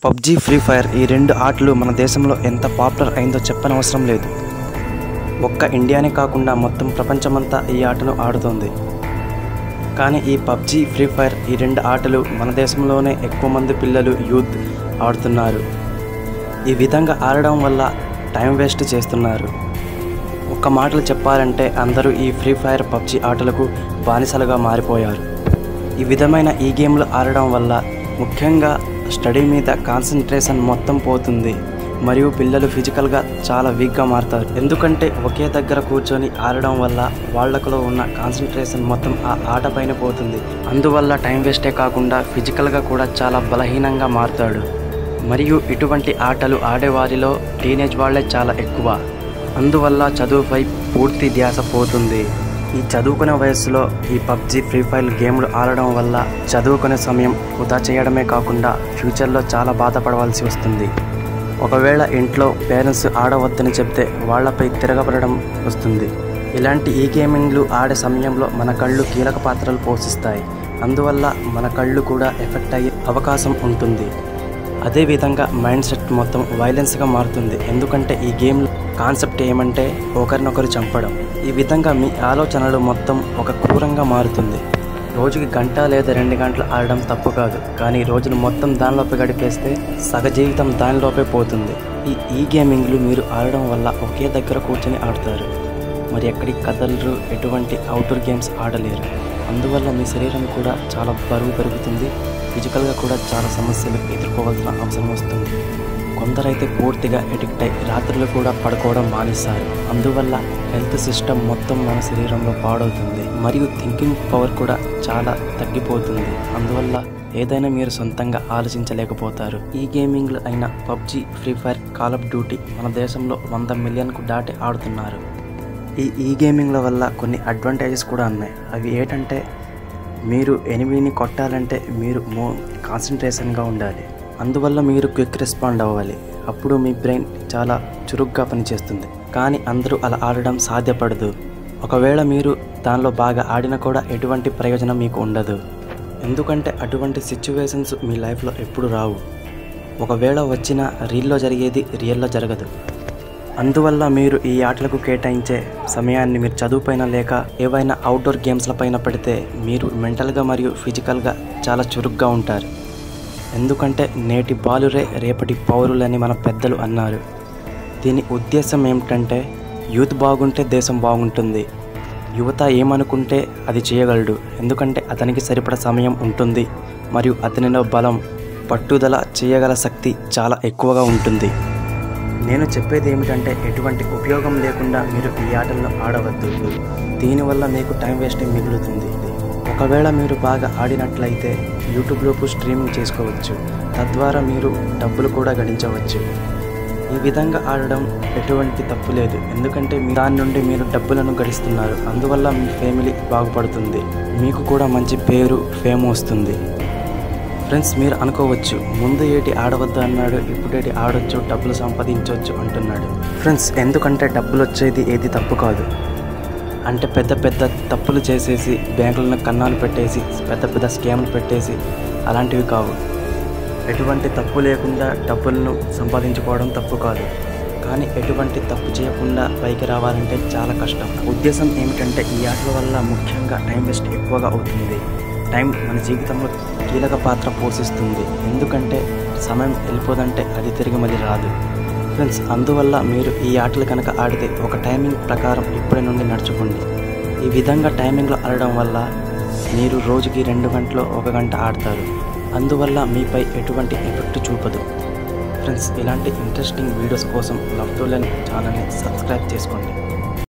PUBG free fire ఈ రెండు ఆటలు మన దేశంలో ఎంత పాపులర్ అయిందో చెప్పనవసరం లేదు ఒక్క ఇండియానే కాకుండా మొత్తం ప్రపంచమంతా ఈ ఆటను ఆడుతోంది కానీ ఈ పబ్జీ ఫ్రీ ఫైర్ ఈ రెండు ఆటలు మన దేశంలోనే ఎక్కువ మంది పిల్లలు యూత్ ఆడుతున్నారు ఈ విధంగా ఆడడం వల్ల టైం వేస్ట్ చేస్తున్నారు ఒక్క మాటలు చెప్పాలంటే అందరూ ఈ ఫ్రీ ఫైర్ పబ్జీ ఆటలకు బానిసలుగా మారిపోయారు ఈ విధమైన ఈ గేమ్లు ఆడడం వల్ల ముఖ్యంగా స్టడీ మీద కాన్సన్ట్రేషన్ మొత్తం పోతుంది మరియు పిల్లలు ఫిజికల్గా చాలా వీక్గా మారుతారు ఎందుకంటే ఒకే దగ్గర కూర్చొని ఆడడం వల్ల వాళ్ళకులో ఉన్న కాన్సన్ట్రేషన్ మొత్తం ఆ ఆట పైన పోతుంది అందువల్ల టైం వేస్టే కాకుండా ఫిజికల్గా కూడా చాలా బలహీనంగా మారుతాడు మరియు ఇటువంటి ఆటలు ఆడేవారిలో టీనేజ్ వాళ్ళే చాలా ఎక్కువ అందువల్ల చదువుపై పూర్తి ధ్యాస పోతుంది ఈ చదువుకునే వయస్సులో ఈ పబ్జి ఫ్రీ ఫైర్ గేమ్లు ఆడడం వల్ల చదువుకునే సమయం వృధా చేయడమే కాకుండా ఫ్యూచర్లో చాలా బాధపడవలసి వస్తుంది ఒకవేళ ఇంట్లో పేరెంట్స్ ఆడవద్దని చెప్తే వాళ్ళపై తిరగబడడం వస్తుంది ఇలాంటి ఈ గేమింగ్లు ఆడే సమయంలో మన కళ్ళు కీలక పాత్రలు పోషిస్తాయి అందువల్ల మన కళ్ళు కూడా ఎఫెక్ట్ అయ్యే అవకాశం ఉంటుంది అదేవిధంగా మైండ్ సెట్ మొత్తం వైలెన్స్గా మారుతుంది ఎందుకంటే ఈ గేమ్ కాన్సెప్ట్ ఏమంటే ఒకరినొకరు చంపడం ఈ విధంగా మీ ఆలోచనలు మొత్తం ఒక క్రూరంగా మారుతుంది రోజుకి గంట లేదా రెండు గంటలు ఆడడం తప్పు కాదు కానీ రోజును మొత్తం దానిలోపే గడిపేస్తే సగ జీవితం దానిలోపే పోతుంది ఈ ఈ గేమింగ్లు మీరు ఆడడం వల్ల ఒకే దగ్గర కూర్చొని ఆడతారు మరి ఎక్కడికి కదలరు ఎటువంటి అవుట్డోర్ గేమ్స్ ఆడలేరు అందువల్ల మీ శరీరం కూడా చాలా బరువు పెరుగుతుంది ఫిజికల్గా కూడా చాలా సమస్యలు ఎదుర్కోవాల్సిన అవసరం వస్తుంది కొందరైతే పూర్తిగా ఎడిక్ట్ అయి రాత్రులు కూడా పడుకోవడం మానేస్తారు అందువల్ల హెల్త్ సిస్టమ్ మొత్తం మన శరీరంలో పాడవుతుంది మరియు థింకింగ్ పవర్ కూడా చాలా తగ్గిపోతుంది అందువల్ల ఏదైనా మీరు సొంతంగా ఆలోచించలేకపోతారు ఈ గేమింగ్లు అయిన PUBG Free Fire Call of Duty మన దేశంలో వంద మిలియన్కు దాటి ఆడుతున్నారు ఈ ఈ గేమింగ్ల వల్ల కొన్ని అడ్వాంటేజెస్ కూడా ఉన్నాయి అవి ఏంటంటే మీరు ఎనిమిదిని కొట్టాలంటే మీరు మో కాన్సన్ట్రేషన్గా ఉండాలి అందువల్ల మీరు క్విక్ రెస్పాండ్ అవ్వాలి అప్పుడు మీ బ్రెయిన్ చాలా చురుగ్గా పనిచేస్తుంది కానీ అందరూ అలా ఆడడం సాధ్యపడదు ఒకవేళ మీరు దానిలో బాగా ఆడినా కూడా ఎటువంటి ప్రయోజనం మీకు ఉండదు ఎందుకంటే అటువంటి సిచ్యువేషన్స్ మీ లైఫ్లో ఎప్పుడు రావు ఒకవేళ వచ్చినా రీల్లో జరిగేది రియల్లో జరగదు అందువల్ల మీరు ఈ ఆటలకు కేటాయించే సమయాన్ని మీరు చదువుపైన లేక ఏవైనా అవుట్డోర్ గేమ్స్ల పైన పెడితే మీరు మెంటల్గా మరియు ఫిజికల్గా చాలా చురుగ్గా ఉంటారు ఎందుకంటే నేటి బాలురే రేపటి పౌరులని మన పెద్దలు అన్నారు దీని ఉద్దేశం ఏమిటంటే యూత్ బాగుంటే దేశం బాగుంటుంది యువత ఏమనుకుంటే అది చేయగలడు ఎందుకంటే అతనికి సరిపడ సమయం ఉంటుంది మరియు అతనిలో బలం పట్టుదల చేయగల శక్తి చాలా ఎక్కువగా ఉంటుంది నేను చెప్పేది ఏమిటంటే ఎటువంటి ఉపయోగం లేకుండా మీరు ఈ ఆటలను ఆడవద్దు దీనివల్ల మీకు టైం వేస్ట్ మిగులుతుంది ఒకవేళ మీరు బాగా ఆడినట్లయితే యూట్యూబ్లోపు స్ట్రీమింగ్ చేసుకోవచ్చు తద్వారా మీరు డబ్బులు కూడా గడించవచ్చు ఈ విధంగా ఆడడం ఎటువంటి తప్పు లేదు ఎందుకంటే మీ దాని నుండి మీరు డబ్బులను గడిస్తున్నారు అందువల్ల మీ ఫ్యామిలీ బాగుపడుతుంది మీకు కూడా మంచి పేరు ఫేమ్ వస్తుంది ఫ్రెండ్స్ మీరు అనుకోవచ్చు ముందు ఏటి ఆడవద్దు అన్నాడు ఇప్పుడేటి ఆడొచ్చు డబ్బులు సంపాదించవచ్చు అంటున్నాడు ఫ్రెండ్స్ ఎందుకంటే డబ్బులు వచ్చేది ఏది తప్పు కాదు అంటే పెద్ద పెద్ద తప్పులు చేసేసి బ్యాంకులను కన్నాలు పెట్టేసి పెద్ద పెద్ద స్కామ్లు పెట్టేసి అలాంటివి కావు ఎటువంటి తప్పు లేకుండా డబ్బులను సంపాదించుకోవడం తప్పు కాదు కానీ ఎటువంటి తప్పు చేయకుండా పైకి రావాలంటే చాలా కష్టం ఉద్దేశం ఏమిటంటే ఈ ఆటల వల్ల ముఖ్యంగా టైం వేస్ట్ ఎక్కువగా అవుతుంది టైం మన జీవితంలో కీలక పాత్ర పోషిస్తుంది ఎందుకంటే సమయం వెళ్ళిపోదంటే అది తిరిగి మళ్ళీ రాదు ఫ్రెండ్స్ అందువల్ల మీరు ఈ ఆటలు కనుక ఆడితే ఒక టైమింగ్ ప్రకారం ఇప్పటి నుండి నడుచుకోండి ఈ విధంగా టైమింగ్లో ఆడడం వల్ల మీరు రోజుకి రెండు గంటలు ఒక గంట ఆడతారు అందువల్ల మీపై ఎటువంటి ఎఫెక్ట్ చూపదు ఫ్రెండ్స్ ఇలాంటి ఇంట్రెస్టింగ్ వీడియోస్ కోసం లవ్ టు లెర్న్ ఛానల్ని సబ్స్క్రైబ్ చేసుకోండి